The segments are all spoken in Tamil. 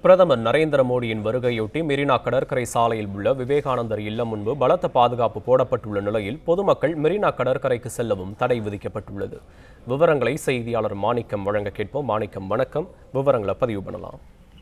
பிரதமர் நரேந்திர மோடியின் வருகையொட்டி மெரினா கடற்கரை சாலையில் உள்ள விவேகானந்தர் இல்லம் முன்பு பலத்த பாதுகாப்பு போடப்பட்டுள்ள நிலையில் பொதுமக்கள் மெரினா கடற்கரைக்கு செல்லவும் தடை விதிக்கப்பட்டுள்ளது விவரங்களை செய்தியாளர் மாணிக்கம் வழங்க கேட்போம் மாணிக்கம் வணக்கம் விவரங்களை பதிவு பண்ணலாம்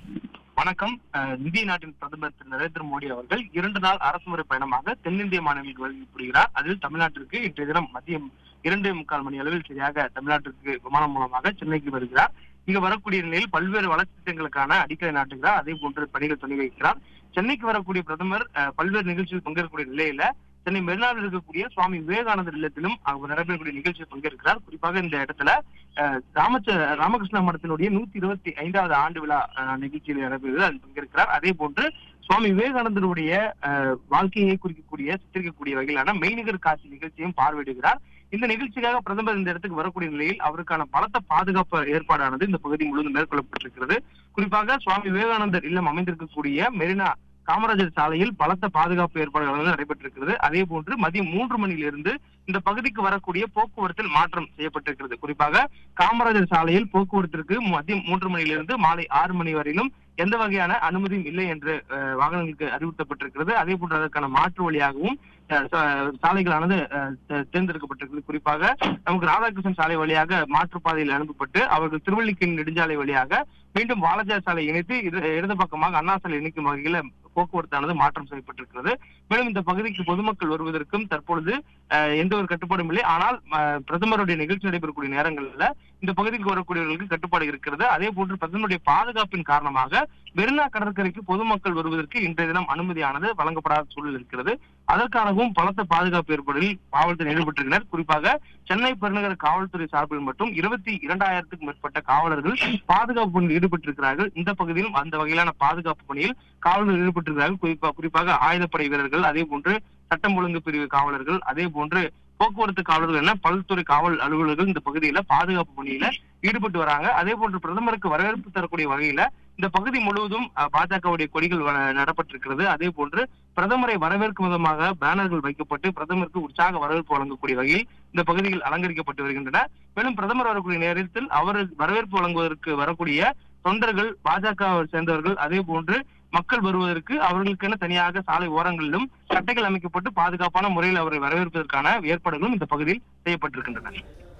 வணக்கம் அஹ், இந்திய நாட்டின் பிரதமர் திரு நரேந்திர மோடி அவர்கள் இரண்டு நாள் அரசுமுறை பயணமாக தென்னிந்திய மாநிலங்களுக்கு வருகை புரிகிறார் அதில் தமிழ்நாட்டிற்கு இன்றைய தினம் மதியம் இரண்டே முக்கால் மணி அளவில் சரியாக தமிழ்நாட்டிற்கு விமானம் மூலமாக சென்னைக்கு வருகிறார் இங்கு வரக்கூடிய நிலையில் பல்வேறு வளர்ச்சி திட்டங்களுக்கான அடிக்கலை நாட்டுகிறார் அதே போன்று பணிகள் தொடங்கி வைக்கிறார் சென்னைக்கு வரக்கூடிய பிரதமர் அஹ், பல்வேறு நிகழ்ச்சியில் பங்கேற்கக்கூடிய நிலையில சென்னை மெரினாவில் இருக்கக்கூடிய சுவாமி விவேகானந்தர் இல்லத்திலும் அவர் நடைபெறக்கூடிய நிகழ்ச்சியில் பங்கேற்கிறார் குறிப்பாக இந்த இடத்துல அஹ், ராமச்ச ராமகிருஷ்ண மடத்தினுடைய நூத்தி இருபத்தி ஐந்தாவது ஆண்டு விழா அஹ், நிகழ்ச்சியில் நடைபெறுகிறது அதில் பங்கேற்கிறார் அதே போன்று சுவாமி விவேகானந்தருடைய அஹ், வாழ்க்கையை குறிக்கக்கூடிய சித்தரிக்கக்கூடிய வகையிலான மெய்நிகர் காட்சி நிகழ்ச்சியும் பார்வையிடுகிறார் இந்த நிகழ்ச்சிக்காக பிரதமர் இந்த இடத்துக்கு வரக்கூடிய நிலையில் அவருக்கான பலத்த பாதுகாப்பு ஏற்பாடானது இந்த பகுதி முழுவதும் மேற்கொள்ளப்பட்டிருக்கிறது குறிப்பாக சுவாமி விவேகானந்தர் இல்லம் அமைந்திருக்கக்கூடிய மெரினா காமராஜர் சாலையில் பலத்த பாதுகாப்பு ஏற்பாடுகள் வந்து நடைபெற்றிருக்கிறது அதே போன்று மதியம் மூன்று மணியிலிருந்து இந்த பகுதிக்கு வரக்கூடிய போக்குவரத்தில் மாற்றம் செய்யப்பட்டிருக்கிறது குறிப்பாக காமராஜர் சாலையில் போக்குவரத்திற்கு மதியம் மூன்று மணியிலிருந்து மாலை ஆறு மணி வரையிலும் எந்த வகையான அனுமதியும் இல்லை என்று அஹ், வாகனங்களுக்கு அறிவுறுத்தப்பட்டிருக்கிறது அதே போன்று அதற்கான மாற்று வழியாகவும் அஹ், சா- சாலைகளானது அஹ், தே- தேர்ந்தெடுக்கப்பட்டிருக்கிறது குறிப்பாக நமக்கு ராதாகிருஷ்ணன் சாலை வழியாக மாற்றுப்பாதையில் அனுப்பப்பட்டு அவர்கள் திருவள்ளிக்கேணி நெடுஞ்சாலை வழியாக மீண்டும் வாலாஜா சாலை இணைத்து இரு- இடது பக்கமாக அண்ணா சாலை இணைக்கும் வகையில போக்குவரத்தானது மாற்றம் செய்யப்பட்டிருக்கிறது மேலும் இந்த பகுதிக்கு பொதுமக்கள் வருவதற்கும் தற்பொழுது அஹ், எந்த ஒரு கட்டுப்பாடும் இல்லை ஆனால் அஹ், பிரதமருடைய நிகழ்ச்சி நடைபெறக்கூடிய நேரங்கள்ல இந்த பகுதிக்கு வரக்கூடியவர்களுக்கு கட்டுப்பாடு இருக்கிறது அதே போன்று பிரதமருடைய பாதுகாப்பின் காரணமாக மெரினா கடற்கரைக்கு பொதுமக்கள் வருவதற்கு இன்றைய தினம் அனுமதியானது வழங்கப்படாத சூழல் இருக்கிறது அதற்கானவும் பலத்த பாதுகாப்பு ஏற்பாடுகளில் காவல்துறை ஈடுபட்டிருக்கிறார் குறிப்பாக சென்னை பெருநகர காவல்துறை சார்பில் மட்டும் இருபத்தி இரண்டாயிரத்துக்கும் மேற்பட்ட காவலர்கள் பாதுகாப்பு பணியில் ஈடுபட்டிருக்கிறார்கள் இந்த பகுதியிலும் அந்த வகையிலான பாதுகாப்பு பணியில் காவலர்கள் ஈடுபட்டிருக்கிறார்கள் குறிப்பா குறிப்பாக ஆயுதப்படை வீரர்கள் அதே போன்று சட்டம் ஒழுங்கு பிரிவு காவலர்கள் அதே போன்று போக்குவரத்து காவலர்கள் என பல்துறை காவல் அலுவலர்கள் இந்த பகுதியில பாதுகாப்பு பணியில ஈடுபட்டு வராங்க அதே போன்று பிரதமருக்கு வரவேற்பு தரக்கூடிய வகையில இந்த பகுதி முழுவதும் அஹ், பாஜகவுடைய கொடிகள் வ- நடப்பட்டிருக்கிறது அதே போன்று பிரதமரை வரவேற்கும் விதமாக பேனர்கள் வைக்கப்பட்டு பிரதமருக்கு உற்சாக வரவேற்பு வழங்கக்கூடிய வகையில் இந்த பகுதிகள் அலங்கரிக்கப்பட்டு வருகின்றன மேலும் பிரதமர் வரக்கூடிய நேரத்தில் அவர் வரவேற்பு வழங்குவதற்கு வரக்கூடிய தொண்டர்கள் பாஜக சேர்ந்தவர்கள் அதே போன்று மக்கள் வருவதற்கு அவர்களுக்கென தனியாக சாலை ஓரங்களிலும் கட்டைகள் அமைக்கப்பட்டு பாதுகாப்பான முறையில் அவரை வரவேற்பதற்கான ஏற்பாடுகளும் இந்த பகுதியில் செய்யப்பட்டிருக்கின்றன